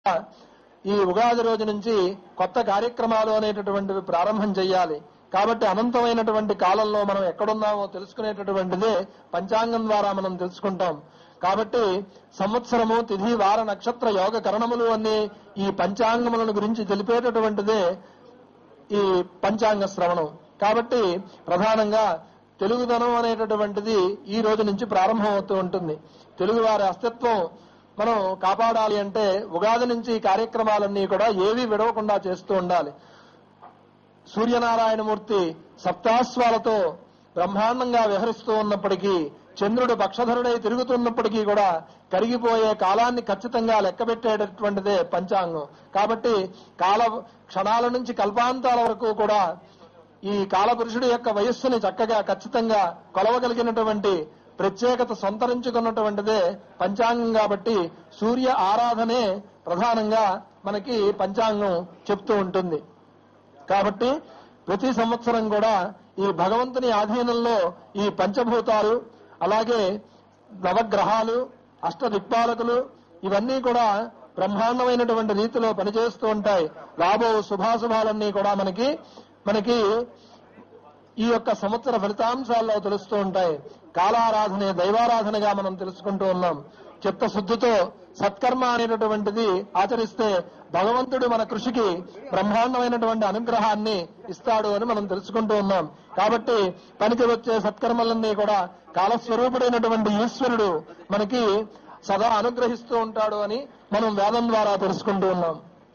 ఈ ఉగాది రోజు నుంచి కొత్త కార్యక్రమాలు అనేటటువంటివి ప్రారంభం చేయాలి కాబట్టి అనంతమైనటువంటి కాలంలో మనం ఎక్కడున్నామో తెలుసుకునేటటువంటిదే పంచాంగం ద్వారా మనం తెలుసుకుంటాం కాబట్టి సంవత్సరము తిథి వార నక్షత్ర యోగ కరణములు అన్ని ఈ పంచాంగములను గురించి తెలిపేటటువంటిదే ఈ పంచాంగ శ్రవణం కాబట్టి ప్రధానంగా తెలుగుదనం అనేటటువంటిది ఈ రోజు నుంచి ప్రారంభం అవుతూ ఉంటుంది తెలుగు వారి అస్తిత్వం మనం కాపాడాలి అంటే ఉగాది నుంచి ఈ కార్యక్రమాలన్నీ కూడా ఏవి విడవకుండా చేస్తూ ఉండాలి సూర్యనారాయణమూర్తి సప్తాశ్వాలతో బ్రహ్మాండంగా విహరిస్తూ ఉన్నప్పటికీ చంద్రుడు పక్షధరుడై తిరుగుతున్నప్పటికీ కూడా కరిగిపోయే కాలాన్ని ఖచ్చితంగా లెక్కబెట్టేటటువంటిదే పంచాంగం కాబట్టి కాల క్షణాల నుంచి కల్పాంతాల వరకు కూడా ఈ కాలపురుషుడి యొక్క వయస్సుని చక్కగా ఖచ్చితంగా కొలవగలిగినటువంటి ప్రత్యేకత సంతరించుకున్నటువంటిదే పంచాంగం కాబట్టి సూర్య ఆరాధనే ప్రధానంగా మనకి పంచాంగం చెప్తూ ఉంటుంది కాబట్టి ప్రతి సంవత్సరం కూడా ఈ భగవంతుని ఆధీనంలో ఈ పంచభూతాలు అలాగే నవగ్రహాలు అష్ట దిక్పాలకులు ఇవన్నీ కూడా బ్రహ్మాండమైనటువంటి రీతిలో పనిచేస్తూ ఉంటాయి రాబో శుభాశుభాలన్నీ కూడా మనకి మనకి ఈ యొక్క సంవత్సర ఫలితాంశాల్లో తెలుస్తూ ఉంటాయి కాలారాధనే దైవారాధనగా మనం తెలుసుకుంటూ ఉన్నాం చిత్తశుద్ధితో సత్కర్మ అనేటటువంటిది ఆచరిస్తే భగవంతుడు మన కృషికి బ్రహ్మాండమైనటువంటి అనుగ్రహాన్ని ఇస్తాడు అని మనం తెలుసుకుంటూ ఉన్నాం కాబట్టి పనికి వచ్చే సత్కర్మలన్నీ కూడా కాలస్వరూపుడైనటువంటి ఈశ్వరుడు మనకి సదా అనుగ్రహిస్తూ ఉంటాడు అని మనం వేదం ద్వారా తెలుసుకుంటూ ఉన్నాం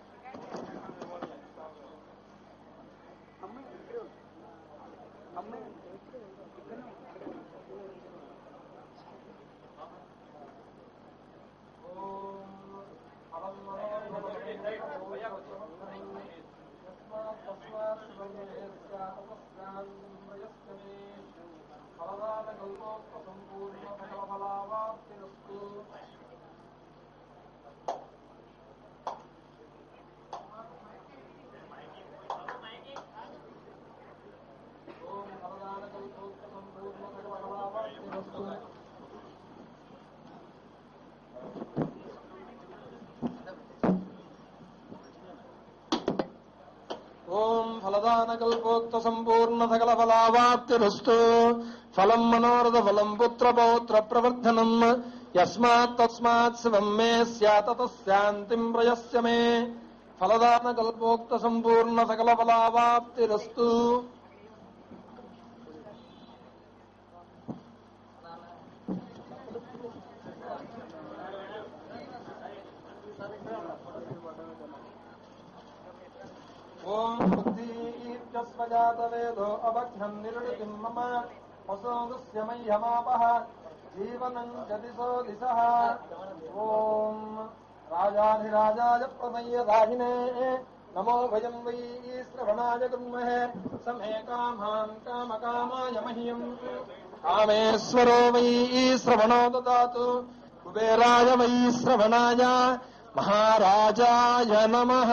ఓం ఫలదాన కల్పోక్త సంపూర్ణ సకల ఫలావాప్తిరస్తు ఫలం మనోరథ ఫలం పుత్ర పౌత్ర ప్రవర్ధనం యస్మాత్ తస్మాత్ శివం మే స్యాత శాంతిం ప్రయస్య మే ఫలదాన కల్పోక్త సంపూర్ణ సకల ఫలావాప్తిరస్తు ఓం బుద్ధీత్యస్వజాత వేదో అభ్యం నిరుడికిం మమ వసోదస్య మయ్యమాపః జీవనం గతిసో దిశః ఓం రాజాధిరాజాయ ప్రమయ్య రాహినే నమో భయం వై శ్రవణాయ కుర్మహే సమే కామాన్ కామకామాయ మహ్యం కామేశ్వరో వై శ్రవణో దదాతు కుబేరాయ వై శ్రవణాయ మహారాజాయ నమః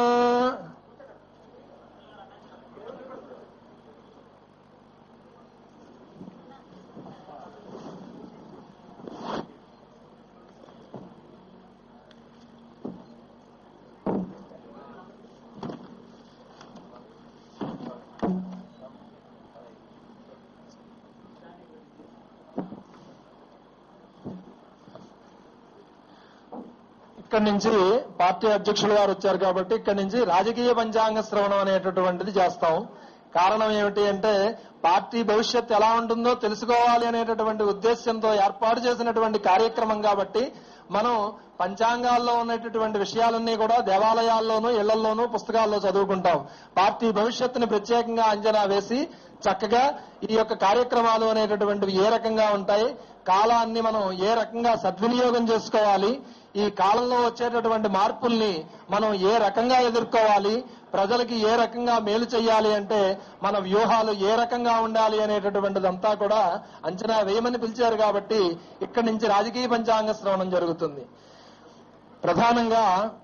ఇక్కడి నుంచి పార్టీ అధ్యక్షులు వారు వచ్చారు కాబట్టి ఇక్కడి నుంచి రాజకీయ పంచాంగ శ్రవణం అనేటటువంటిది చేస్తాం కారణం ఏమిటి అంటే పార్టీ భవిష్యత్ ఎలా ఉంటుందో తెలుసుకోవాలి అనేటటువంటి ఉద్దేశంతో ఏర్పాటు చేసినటువంటి కార్యక్రమం కాబట్టి మనం పంచాంగాల్లో ఉన్నటువంటి విషయాలన్నీ కూడా దేవాలయాల్లోనూ ఇళ్లలోనూ పుస్తకాల్లో చదువుకుంటాం పార్టీ భవిష్యత్తుని ప్రత్యేకంగా అంచనా వేసి చక్కగా ఈ యొక్క కార్యక్రమాలు అనేటటువంటివి ఏ రకంగా ఉంటాయి కాలాన్ని మనం ఏ రకంగా సద్వినియోగం చేసుకోవాలి ఈ కాలంలో వచ్చేటటువంటి మార్పుల్ని మనం ఏ రకంగా ఎదుర్కోవాలి ప్రజలకి ఏ రకంగా మేలు చేయాలి అంటే మన వ్యూహాలు ఏ రకంగా ఉండాలి అనేటటువంటిదంతా కూడా అంచనా వేయమని పిలిచారు కాబట్టి ఇక్కడి నుంచి రాజకీయ పంచాంగ శ్రవణం జరుగుతుంది ప్రధానంగా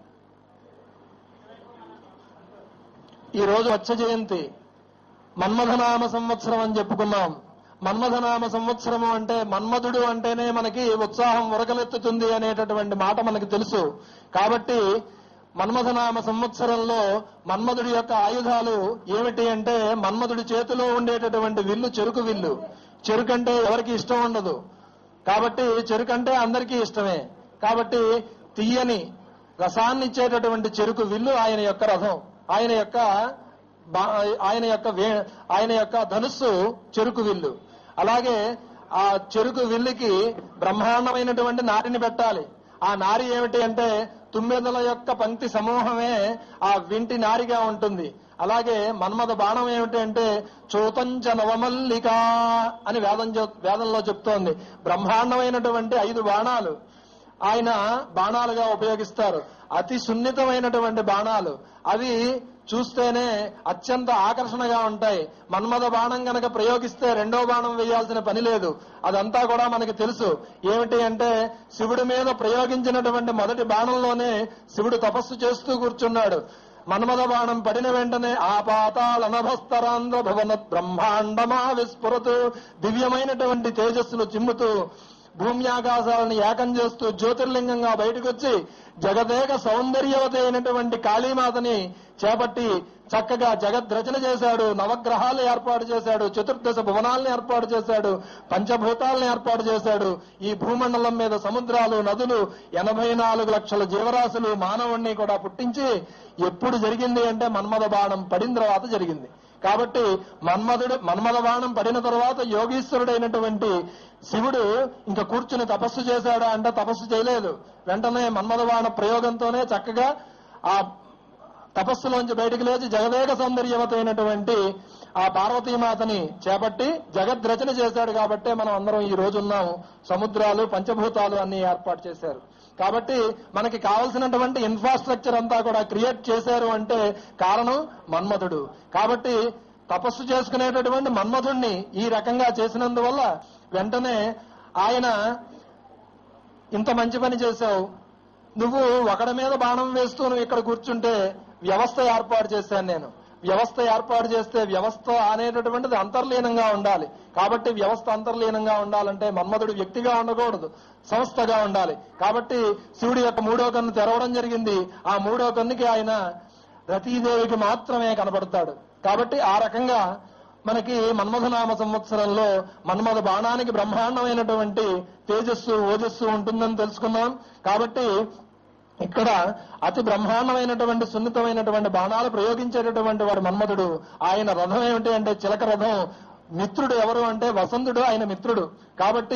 ఈ రోజు వచ్చ జయంతి మన్మథనామ సంవత్సరం అని చెప్పుకున్నాం మన్మథనామ సంవత్సరము అంటే మన్మధుడు అంటేనే మనకి ఉత్సాహం ఉరకలెత్తుతుంది అనేటటువంటి మాట మనకి తెలుసు కాబట్టి మన్మథనామ సంవత్సరంలో మన్మధుడి యొక్క ఆయుధాలు ఏమిటి అంటే మన్మధుడి చేతిలో ఉండేటటువంటి విల్లు చెరుకు విల్లు చెరుకు అంటే ఎవరికి ఇష్టం ఉండదు కాబట్టి చెరుకు అంటే అందరికీ ఇష్టమే కాబట్టి తీయని రసాన్ని ఇచ్చేటటువంటి చెరుకు విల్లు ఆయన యొక్క రథం ఆయన యొక్క బా- ఆయన యొక్క వే- ఆయన యొక్క ధనుస్సు చెరుకు విల్లు అలాగే ఆ చెరుకు విల్లుకి బ్రహ్మాండమైనటువంటి నారిని పెట్టాలి ఆ నారి ఏమిటి అంటే తుమ్మెదల యొక్క పంక్తి సమూహమే ఆ వింటి నారిగా ఉంటుంది అలాగే మన్మథ బాణం ఏమిటి అంటే చూతంచ నవమల్లిక అని వేదం చెప్- వేదంలో చెప్తోంది బ్రహ్మాండమైనటువంటి ఐదు బాణాలు ఆయన బాణాలుగా ఉపయోగిస్తారు అతి సున్నితమైనటువంటి బాణాలు అవి చూస్తేనే అత్యంత ఆకర్షణగా ఉంటాయి మన్మథ బాణం గనక ప్రయోగిస్తే రెండో బాణం వేయాల్సిన పని లేదు అదంతా కూడా మనకి తెలుసు ఏమిటి అంటే శివుడి మీద ప్రయోగించినటువంటి మొదటి బాణంలోనే శివుడు తపస్సు చేస్తూ కూర్చున్నాడు మన్మథ బాణం పడిన వెంటనే ఆ పాతాళ నభస్తరాంధ్ర భవన బ్రహ్మాండమా విస్ఫురతు దివ్యమైనటువంటి తేజస్సులు చిమ్ముతూ భూమి ఆకాశాలను ఏకం చేస్తూ జ్యోతిర్లింగంగా బయటకు వచ్చి జగదేక సౌందర్యవతి అయినటువంటి కాళీమాతని చేపట్టి చక్కగా జగద్రచన చేశాడు నవగ్రహాలు ఏర్పాటు చేశాడు చతుర్దశ భువనాలను ఏర్పాటు చేశాడు పంచభూతాలను ఏర్పాటు చేశాడు ఈ భూమండలం మీద సముద్రాలు నదులు ఎనభై నాలుగు లక్షల జీవరాశులు మానవుణ్ణి కూడా పుట్టించి ఎప్పుడు జరిగింది అంటే మన్మథ బాణం పడిన తర్వాత జరిగింది కాబట్టి మన్మధుడు మన్మథ బాణం పడిన తర్వాత యోగీశ్వరుడైనటువంటి శివుడు ఇంకా కూర్చుని తపస్సు చేశాడా అంటే తపస్సు చేయలేదు వెంటనే మన్మథ బాణ ప్రయోగంతోనే చక్కగా ఆ తపస్సులోంచి బయటికి లేచి జగదేక సౌందర్యవత అయినటువంటి ఆ పార్వతీమాతని చేపట్టి జగద్రచన చేశాడు కాబట్టే మనం అందరం ఈ రోజు ఉన్నాము సముద్రాలు పంచభూతాలు అన్ని ఏర్పాటు చేశారు కాబట్టి మనకి కావలసినటువంటి ఇన్ఫ్రాస్ట్రక్చర్ అంతా కూడా క్రియేట్ చేశారు అంటే కారణం మన్మథుడు కాబట్టి తపస్సు చేసుకునేటటువంటి మన్మథుణ్ణి ఈ రకంగా చేసినందువల్ల వెంటనే ఆయన ఇంత మంచి పని చేశావు నువ్వు ఒకడి మీద బాణం వేస్తూ నువ్వు ఇక్కడ కూర్చుంటే వ్యవస్థ ఏర్పాటు చేశాను నేను వ్యవస్థ ఏర్పాటు చేస్తే వ్యవస్థ అనేటటువంటిది అంతర్లీనంగా ఉండాలి కాబట్టి వ్యవస్థ అంతర్లీనంగా ఉండాలంటే మన్మధుడు వ్యక్తిగా ఉండకూడదు సంస్థగా ఉండాలి కాబట్టి శివుడి యొక్క మూడో కన్ను తెరవడం జరిగింది ఆ మూడో కన్నుకి ఆయన రతీదేవికి మాత్రమే కనబడతాడు కాబట్టి ఆ రకంగా మనకి మన్మథనామ సంవత్సరంలో మన్మథ బాణానికి బ్రహ్మాండమైనటువంటి తేజస్సు ఓజస్సు ఉంటుందని తెలుసుకున్నాం కాబట్టి ఇక్కడ అతి బ్రహ్మాండమైనటువంటి సున్నితమైనటువంటి బాణాలు ప్రయోగించేటటువంటి వాడు మన్మథుడు ఆయన రథం ఏమిటి అంటే చిలక రథం మిత్రుడు ఎవరు అంటే వసంతుడు ఆయన మిత్రుడు కాబట్టి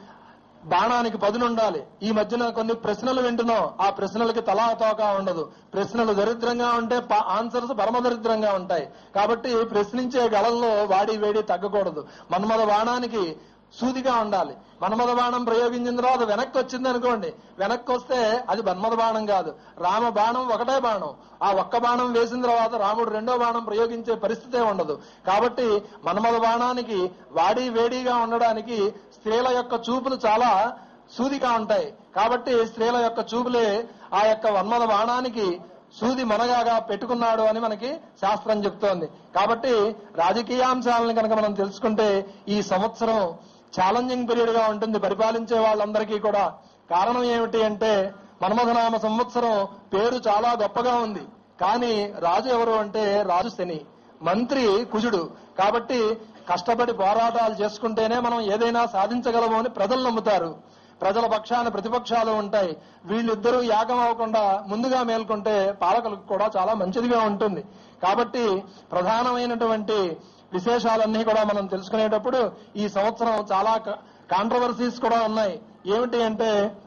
బాణానికి పదునుండాలి ఈ మధ్యన కొన్ని ప్రశ్నలు వింటున్నాం ఆ ప్రశ్నలకి తలా తోక ఉండదు ప్రశ్నలు దరిద్రంగా ఉంటే ప- ఆన్సర్స్ పరమ దరిద్రంగా ఉంటాయి కాబట్టి ప్రశ్నించే గళంలో వాడి వేడి తగ్గకూడదు మన్మథ బాణానికి సూదిగా ఉండాలి మన్మథ బాణం ప్రయోగించిన తర్వాత వెనక్కి వచ్చింది అనుకోండి వెనక్కి వస్తే అది మన్మథ బాణం కాదు రామ బాణం ఒకటే బాణం ఆ ఒక్క బాణం వేసిన తర్వాత రాముడు రెండో బాణం ప్రయోగించే పరిస్థితే ఉండదు కాబట్టి మన్మథ బాణానికి వాడి వేడిగా ఉండడానికి స్త్రీల యొక్క చూపులు చాలా సూదిగా ఉంటాయి కాబట్టి స్త్రీల యొక్క చూపులే ఆ యొక్క మన్మథ బాణానికి సూది మనగాగా పెట్టుకున్నాడు అని మనకి శాస్త్రం చెప్తోంది కాబట్టి రాజకీయాంశాలను కనుక మనం తెలుసుకుంటే ఈ సంవత్సరం ఛాలెంజింగ్ పీరియడ్ గా ఉంటుంది పరిపాలించే వాళ్ళందరికీ కూడా కారణం ఏమిటి అంటే మన్మథనామ సంవత్సరం పేరు చాలా గొప్పగా ఉంది కానీ రాజు ఎవరు అంటే రాజు శని మంత్రి కుజుడు కాబట్టి కష్టపడి పోరాటాలు చేసుకుంటేనే మనం ఏదైనా సాధించగలము అని ప్రజలు నమ్ముతారు ప్రజల పక్షాన ప్రతిపక్షాలు ఉంటాయి వీళ్ళిద్దరూ యాగం అవ్వకుండా ముందుగా మేల్కొంటే పాలకులకు కూడా చాలా మంచిదిగా ఉంటుంది కాబట్టి ప్రధానమైనటువంటి విశేషాలన్నీ కూడా మనం తెలుసుకునేటప్పుడు ఈ సంవత్సరం చాలా కాంట్రవర్సీస్ కూడా ఉన్నాయి ఏమిటి అంటే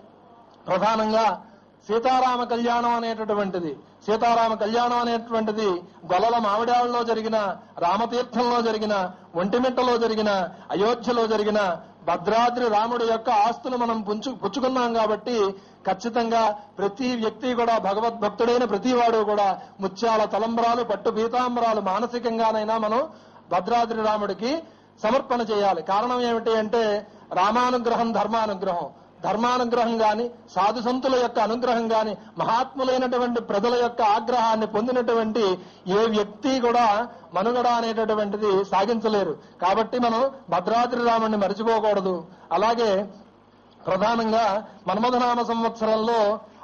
ప్రధానంగా సీతారామ కళ్యాణం అనేటటువంటిది సీతారామ కళ్యాణం అనేటువంటిది గొల్లల మామిడాళ్ళలో జరిగిన రామతీర్థంలో జరిగిన ఒంటిమిట్టలో జరిగిన అయోధ్యలో జరిగిన భద్రాద్రి రాముడి యొక్క ఆస్తులు మనం పుంచు పుచ్చుకున్నాం కాబట్టి ఖచ్చితంగా ప్రతి వ్యక్తి కూడా భగవద్భక్తుడైన ప్రతి వాడు కూడా ముత్యాల తలంబరాలు పట్టు పీతాంబరాలు మానసికంగానైనా మనం భద్రాద్రి రాముడికి సమర్పణ చేయాలి కారణం ఏమిటి అంటే రామానుగ్రహం ధర్మానుగ్రహం ధర్మానుగ్రహం గాని సాధు సంతుల యొక్క అనుగ్రహం గాని మహాత్ములైనటువంటి ప్రజల యొక్క ఆగ్రహాన్ని పొందినటువంటి ఏ వ్యక్తి కూడా మనుగడ అనేటటువంటిది సాగించలేరు కాబట్టి మనం భద్రాద్రి రాముడిని మర్చిపోకూడదు అలాగే ప్రధానంగా మన్మథనామ సంవత్సరంలో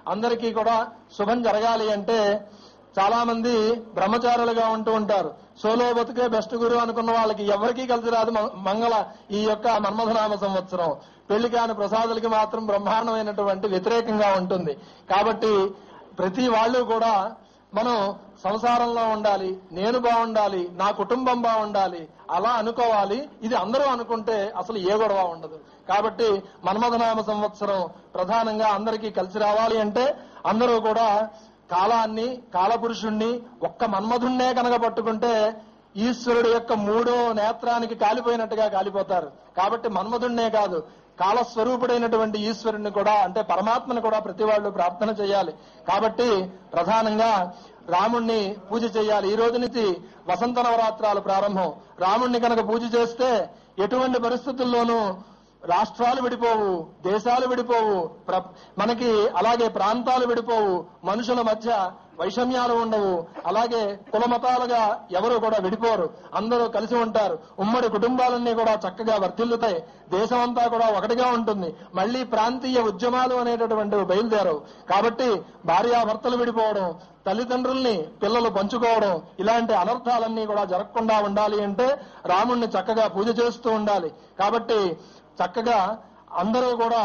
అందరికీ కూడా శుభం జరగాలి అంటే చాలా మంది బ్రహ్మచారులుగా ఉంటూ ఉంటారు సోలో బతుకే బెస్ట్ గురు అనుకున్న వాళ్ళకి ఎవరికీ కలిసి రాదు మ- మంగళ ఈ యొక్క మన్మథనామ సంవత్సరం పెళ్లి కాని ప్రసాదులకి మాత్రం బ్రహ్మాండమైనటువంటి వ్యతిరేకంగా ఉంటుంది కాబట్టి ప్రతి వాళ్ళు కూడా మనం సంసారంలో ఉండాలి నేను బాగుండాలి నా కుటుంబం బాగుండాలి అలా అనుకోవాలి ఇది అందరూ అనుకుంటే అసలు ఏ గొడవ ఉండదు కాబట్టి మన్మథనామ సంవత్సరం ప్రధానంగా అందరికీ కలిసి రావాలి అంటే అందరూ కూడా కాలాన్ని కాలపురుషుణ్ణి ఒక్క మన్మధుణ్ణే కనుక పట్టుకుంటే ఈశ్వరుడు యొక్క మూడో నేత్రానికి కాలిపోయినట్టుగా కాలిపోతారు కాబట్టి మన్మధుణ్ణే కాదు కాలస్వరూపుడైనటువంటి ఈశ్వరుణ్ణి కూడా అంటే పరమాత్మను కూడా ప్రతి వాళ్ళు ప్రార్థన చేయాలి కాబట్టి ప్రధానంగా రాముణ్ణి పూజ చేయాలి ఈ రోజు నుంచి వసంత నవరాత్రాలు ప్రారంభం రాముణ్ణి కనుక పూజ చేస్తే ఎటువంటి పరిస్థితుల్లోనూ రాష్ట్రాలు విడిపోవు దేశాలు విడిపోవు ప్ర- మనకి అలాగే ప్రాంతాలు విడిపోవు మనుషుల మధ్య వైషమ్యాలు ఉండవు అలాగే కుల మతాలుగా ఎవరు కూడా విడిపోరు అందరూ కలిసి ఉంటారు ఉమ్మడి కుటుంబాలన్నీ కూడా చక్కగా వర్ధిల్లుతాయి దేశమంతా కూడా ఒకటిగా ఉంటుంది మళ్ళీ ప్రాంతీయ ఉద్యమాలు అనేటటువంటివి బయలుదేరవు కాబట్టి భార్యాభర్తలు విడిపోవడం తల్లిదండ్రుల్ని పిల్లలు పంచుకోవడం ఇలాంటి అనర్థాలన్నీ కూడా జరగకుండా ఉండాలి అంటే రాముణ్ణి చక్కగా పూజ చేస్తూ ఉండాలి కాబట్టి చక్కగా అందరూ కూడా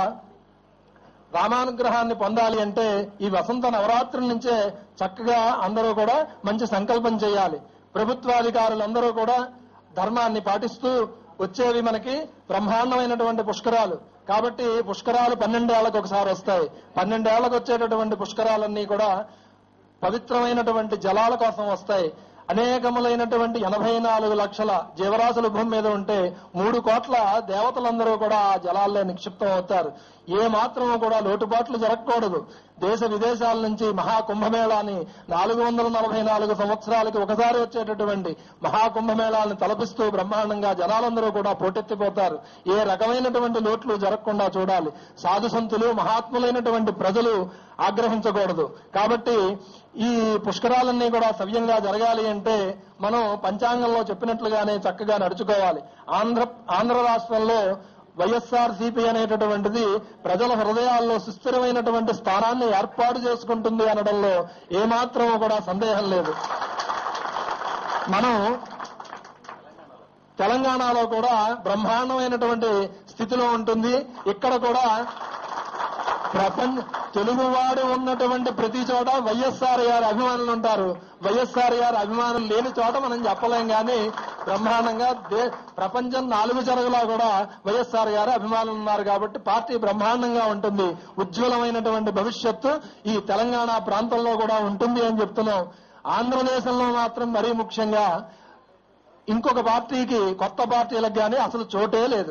రామానుగ్రహాన్ని పొందాలి అంటే ఈ వసంత నవరాత్రుల నుంచే చక్కగా అందరూ కూడా మంచి సంకల్పం చేయాలి ప్రభుత్వాధికారులందరూ కూడా ధర్మాన్ని పాటిస్తూ వచ్చేవి మనకి బ్రహ్మాండమైనటువంటి పుష్కరాలు కాబట్టి పుష్కరాలు పన్నెండేళ్లకు ఒకసారి వస్తాయి పన్నెండేళ్లకు వచ్చేటటువంటి పుష్కరాలన్నీ కూడా పవిత్రమైనటువంటి జలాల కోసం వస్తాయి అనేకములైనటువంటి ఎనభై నాలుగు లక్షల జీవరాశులు భూమి మీద ఉంటే మూడు కోట్ల దేవతలందరూ కూడా ఆ జలాల్లో నిక్షిప్తం అవుతారు ఏ మాత్రము కూడా లోటుపాట్లు జరగకూడదు దేశ విదేశాల నుంచి మహాకుంభమేళాని నాలుగు వందల నలభై నాలుగు సంవత్సరాలకి ఒకసారి వచ్చేటటువంటి మహాకుంభమేళాన్ని తలపిస్తూ బ్రహ్మాండంగా జనాలందరూ కూడా పోటెత్తిపోతారు ఏ రకమైనటువంటి లోట్లు జరగకుండా చూడాలి సాధు సంతులు మహాత్ములైనటువంటి ప్రజలు ఆగ్రహించకూడదు కాబట్టి ఈ పుష్కరాలన్నీ కూడా సవ్యంగా జరగాలి అంటే మనం పంచాంగంలో చెప్పినట్లుగానే చక్కగా నడుచుకోవాలి ఆంధ్ర ఆంధ్ర రాష్ట్రంలో వైఎస్ఆర్ సిపి అనేటటువంటిది ప్రజల హృదయాల్లో సుస్థిరమైనటువంటి స్థానాన్ని ఏర్పాటు చేసుకుంటుంది అనడంలో ఏమాత్రం కూడా సందేహం లేదు మనం తెలంగాణలో కూడా బ్రహ్మాండమైనటువంటి స్థితిలో ఉంటుంది ఇక్కడ కూడా ప్రపంచ తెలుగువాడు ఉన్నటువంటి ప్రతి చోట వైఎస్ఆర్ గారి అభిమానులు ఉంటారు వైఎస్ఆర్ గారి అభిమానులు లేని చోట మనం చెప్పలేం కానీ బ్రహ్మాండంగా దే- ప్రపంచం నాలుగు చెరగులా కూడా వైఎస్ఆర్ గారి అభిమానులు ఉన్నారు కాబట్టి పార్టీ బ్రహ్మాండంగా ఉంటుంది ఉజ్వలమైనటువంటి భవిష్యత్తు ఈ తెలంగాణ ప్రాంతంలో కూడా ఉంటుంది అని చెప్తున్నాం ఆంధ్రదేశంలో మాత్రం మరీ ముఖ్యంగా ఇంకొక పార్టీకి కొత్త పార్టీలకు కానీ అసలు చోటే లేదు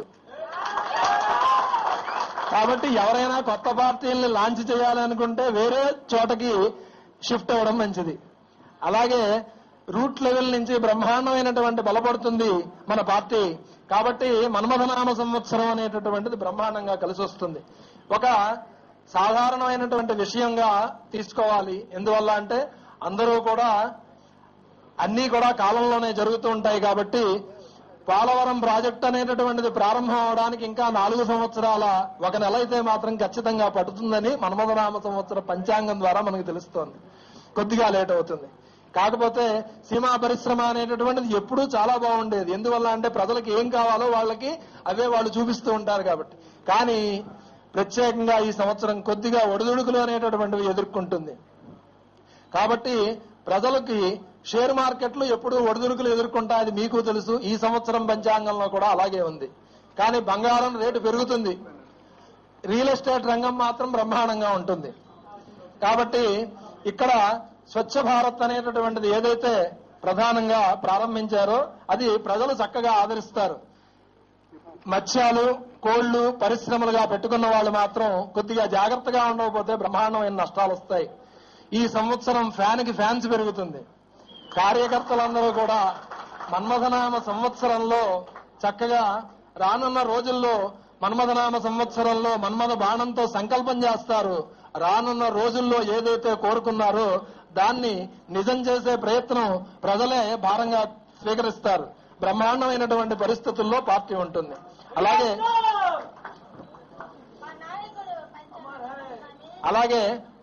కాబట్టి ఎవరైనా కొత్త పార్టీల్ని లాంచ్ చేయాలనుకుంటే వేరే చోటకి షిఫ్ట్ అవ్వడం మంచిది అలాగే రూట్ లెవెల్ నుంచి బ్రహ్మాండమైనటువంటి బలపడుతుంది మన పార్టీ కాబట్టి మన్మథనామ సంవత్సరం అనేటటువంటిది బ్రహ్మాండంగా కలిసి వస్తుంది ఒక సాధారణమైనటువంటి విషయంగా తీసుకోవాలి ఎందువల్ల అంటే అందరూ కూడా అన్నీ కూడా కాలంలోనే జరుగుతూ ఉంటాయి కాబట్టి పోలవరం ప్రాజెక్ట్ అనేటటువంటిది ప్రారంభం అవడానికి ఇంకా నాలుగు సంవత్సరాల ఒక నెల అయితే మాత్రం ఖచ్చితంగా పడుతుందని మన్మథనామ సంవత్సర పంచాంగం ద్వారా మనకు తెలుస్తోంది కొద్దిగా లేట్ అవుతుంది కాకపోతే సీమా పరిశ్రమ అనేటటువంటిది ఎప్పుడూ చాలా బాగుండేది ఎందువల్ల అంటే ప్రజలకు ఏం కావాలో వాళ్ళకి అవే వాళ్ళు చూపిస్తూ ఉంటారు కాబట్టి కానీ ప్రత్యేకంగా ఈ సంవత్సరం కొద్దిగా ఒడిదుడుకులు అనేటటువంటివి ఎదుర్కొంటుంది కాబట్టి ప్రజలకి షేర్ మార్కెట్లు ఎప్పుడు ఒడిదుడుకులు ఎదుర్కొంటా అది మీకు తెలుసు ఈ సంవత్సరం పంచాంగంలో కూడా అలాగే ఉంది కానీ బంగారం రేటు పెరుగుతుంది రియల్ ఎస్టేట్ రంగం మాత్రం బ్రహ్మాండంగా ఉంటుంది కాబట్టి ఇక్కడ స్వచ్ఛ భారత్ అనేటటువంటిది ఏదైతే ప్రధానంగా ప్రారంభించారో అది ప్రజలు చక్కగా ఆదరిస్తారు మత్స్యాలు కోళ్లు పరిశ్రమలుగా పెట్టుకున్న వాళ్ళు మాత్రం కొద్దిగా జాగ్రత్తగా ఉండకపోతే బ్రహ్మాండమైన నష్టాలు వస్తాయి ఈ సంవత్సరం ఫ్యాన్ కి ఫ్యాన్స్ పెరుగుతుంది కార్యకర్తలందరూ కూడా మన్మథనామ సంవత్సరంలో చక్కగా రానున్న రోజుల్లో మన్మథనామ సంవత్సరంలో మన్మథ బాణంతో సంకల్పం చేస్తారు రానున్న రోజుల్లో ఏదైతే కోరుకున్నారో దాన్ని నిజం చేసే ప్రయత్నం ప్రజలే భారంగా స్వీకరిస్తారు బ్రహ్మాండమైనటువంటి పరిస్థితుల్లో పార్టీ ఉంటుంది అలాగే మా నాయకుడు పంచాయతీ అలాగే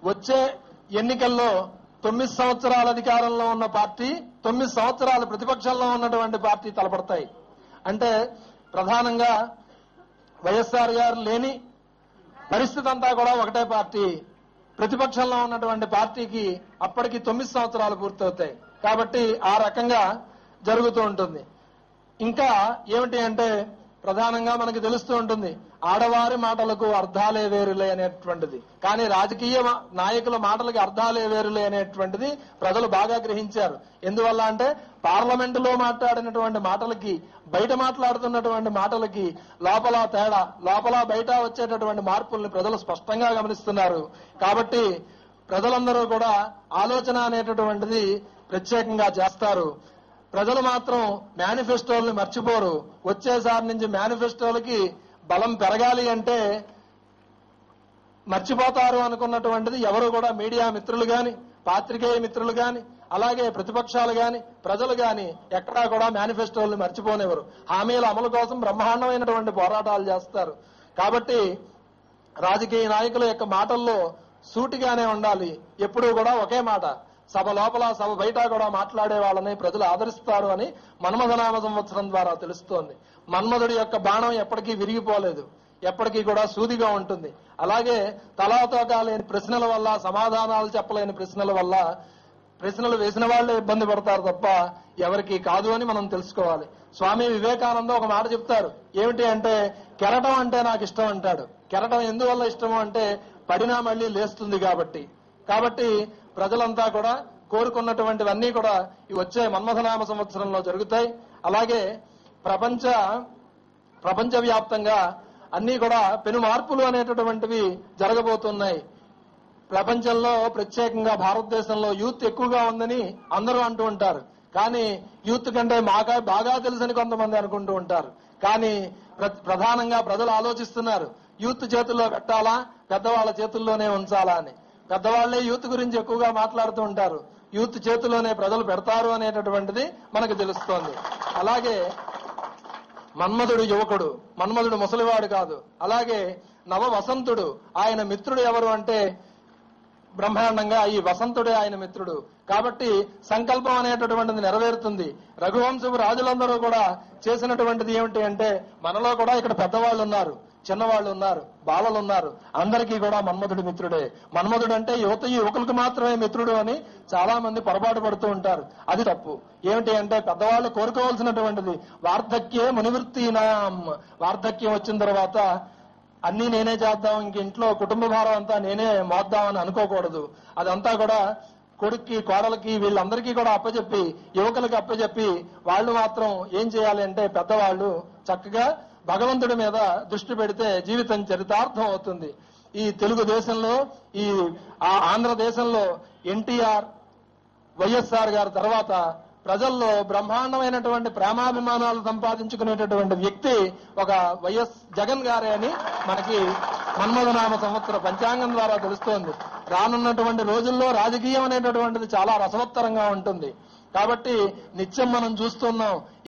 వచ్చే ఎన్నికల్లో తొమ్మిది సంవత్సరాల అధికారంలో ఉన్న పార్టీ తొమ్మిది సంవత్సరాలు ప్రతిపక్షంలో ఉన్నటువంటి పార్టీ తలపడతాయి అంటే ప్రధానంగా వైఎస్ఆర్ గారు లేని పరిస్థితి అంతా కూడా ఒకటే పార్టీ ప్రతిపక్షంలో ఉన్నటువంటి పార్టీకి అప్పటికి తొమ్మిది సంవత్సరాలు పూర్తవుతాయి కాబట్టి ఆ రకంగా జరుగుతూ ఉంటుంది ఇంకా ఏమిటి అంటే ప్రధానంగా మనకి తెలుస్తూ ఉంటుంది ఆడవారి మాటలకు అర్థాలే వేరులే అనేటువంటిది కానీ రాజకీయ మా- నాయకుల మాటలకి అర్థాలే వేరులే అనేటువంటిది ప్రజలు బాగా గ్రహించారు ఎందువల్ల అంటే పార్లమెంటులో మాట్లాడినటువంటి మాటలకి బయట మాట్లాడుతున్నటువంటి మాటలకి లోపల తేడా లోపల బయట వచ్చేటటువంటి మార్పుల్ని ప్రజలు స్పష్టంగా గమనిస్తున్నారు కాబట్టి ప్రజలందరూ కూడా ఆలోచన అనేటటువంటిది ప్రత్యేకంగా చేస్తారు ప్రజలు మాత్రం మేనిఫెస్టోల్ని మర్చిపోరు వచ్చేసారి నుంచి మేనిఫెస్టోలకి బలం పెరగాలి అంటే మర్చిపోతారు అనుకున్నటువంటిది ఎవరు కూడా మీడియా మిత్రులు గాని పాత్రికేయ మిత్రులు గాని అలాగే ప్రతిపక్షాలు గాని ప్రజలు గాని ఎక్కడా కూడా మేనిఫెస్టోల్ని మర్చిపోనివ్వరు హామీల అమలు కోసం బ్రహ్మాండమైనటువంటి పోరాటాలు చేస్తారు కాబట్టి రాజకీయ నాయకుల యొక్క మాటల్లో సూటిగానే ఉండాలి ఎప్పుడూ కూడా ఒకే మాట సభ లోపల సభ బయట కూడా మాట్లాడే వాళ్ళని ప్రజలు ఆదరిస్తారు అని మన్మథనామ సంవత్సరం ద్వారా తెలుస్తోంది మన్మధుడి యొక్క బాణం ఎప్పటికీ విరిగిపోలేదు ఎప్పటికీ కూడా సూదిగా ఉంటుంది అలాగే తలాతోకా లేని ప్రశ్నల వల్ల సమాధానాలు చెప్పలేని ప్రశ్నల వల్ల ప్రశ్నలు వేసిన వాళ్ళే ఇబ్బంది పడతారు తప్ప ఎవరికి కాదు అని మనం తెలుసుకోవాలి స్వామి వివేకానంద ఒక మాట చెప్తారు ఏమిటి అంటే కెరటం అంటే నాకు ఇష్టం అంటాడు కెరటం ఎందువల్ల ఇష్టము అంటే పడినా మళ్ళీ లేస్తుంది కాబట్టి కాబట్టి ప్రజలంతా కూడా కోరుకున్నటువంటివన్నీ కూడా ఈ వచ్చే మన్మథనామ సంవత్సరంలో జరుగుతాయి అలాగే ప్రపంచ ప్రపంచ వ్యాప్తంగా అన్ని కూడా పెను మార్పులు అనేటటువంటివి జరగబోతున్నాయి ప్రపంచంలో ప్రత్యేకంగా భారతదేశంలో యూత్ ఎక్కువగా ఉందని అందరూ అంటూ ఉంటారు కానీ యూత్ కంటే మాగా బాగా తెలుసని కొంతమంది అనుకుంటూ ఉంటారు కానీ ప్ర- ప్రధానంగా ప్రజలు ఆలోచిస్తున్నారు యూత్ చేతుల్లో పెట్టాలా పెద్దవాళ్ళ చేతుల్లోనే ఉంచాలా అని పెద్దవాళ్లే యూత్ గురించి ఎక్కువగా మాట్లాడుతూ ఉంటారు యూత్ చేతిలోనే ప్రజలు పెడతారు అనేటటువంటిది మనకు తెలుస్తోంది అలాగే మన్మధుడు యువకుడు మన్మధుడు ముసలివాడు కాదు అలాగే నవ వసంతుడు ఆయన మిత్రుడు ఎవరు అంటే బ్రహ్మాండంగా ఈ వసంతుడే ఆయన మిత్రుడు కాబట్టి సంకల్పం అనేటటువంటిది నెరవేరుతుంది రఘువంశపు రాజులందరూ కూడా చేసినటువంటిది ఏమిటి అంటే మనలో కూడా ఇక్కడ పెద్దవాళ్ళు ఉన్నారు చిన్నవాళ్ళు ఉన్నారు బాలలు ఉన్నారు అందరికీ కూడా మన్మధుడు మిత్రుడే మన్మధుడు అంటే యువత యువకులకు మాత్రమే మిత్రుడు అని చాలా మంది పొరపాటు పడుతూ ఉంటారు అది తప్పు ఏమిటి అంటే పెద్దవాళ్ళు కోరుకోవాల్సినటువంటిది వార్ధక్యే మునివృత్తినాం వార్ధక్యం వచ్చిన తర్వాత అన్ని నేనే చేద్దాం ఇంక ఇంట్లో కుటుంబ భారం అంతా నేనే మోద్దామని అనుకోకూడదు అదంతా కూడా కొడుక్కి కోడలకి వీళ్ళందరికీ కూడా అప్పచెప్పి యువకులకి అప్పచెప్పి వాళ్ళు మాత్రం ఏం చేయాలి అంటే పెద్దవాళ్ళు చక్కగా భగవంతుడి మీద దృష్టి పెడితే జీవితం చరితార్థం అవుతుంది ఈ తెలుగు దేశంలో ఈ ఆ ఆంధ్రదేశంలో ఎన్టీఆర్ వైఎస్ఆర్ గారి తర్వాత ప్రజల్లో బ్రహ్మాండమైనటువంటి ప్రేమాభిమానాలు సంపాదించుకునేటటువంటి వ్యక్తి ఒక వైఎస్ జగన్ గారే అని మనకి మన్మథనామ సంవత్సర పంచాంగం ద్వారా తెలుస్తోంది రానున్నటువంటి రోజుల్లో రాజకీయం అనేటటువంటిది చాలా రసవత్తరంగా ఉంటుంది కాబట్టి నిత్యం మనం చూస్తున్నాం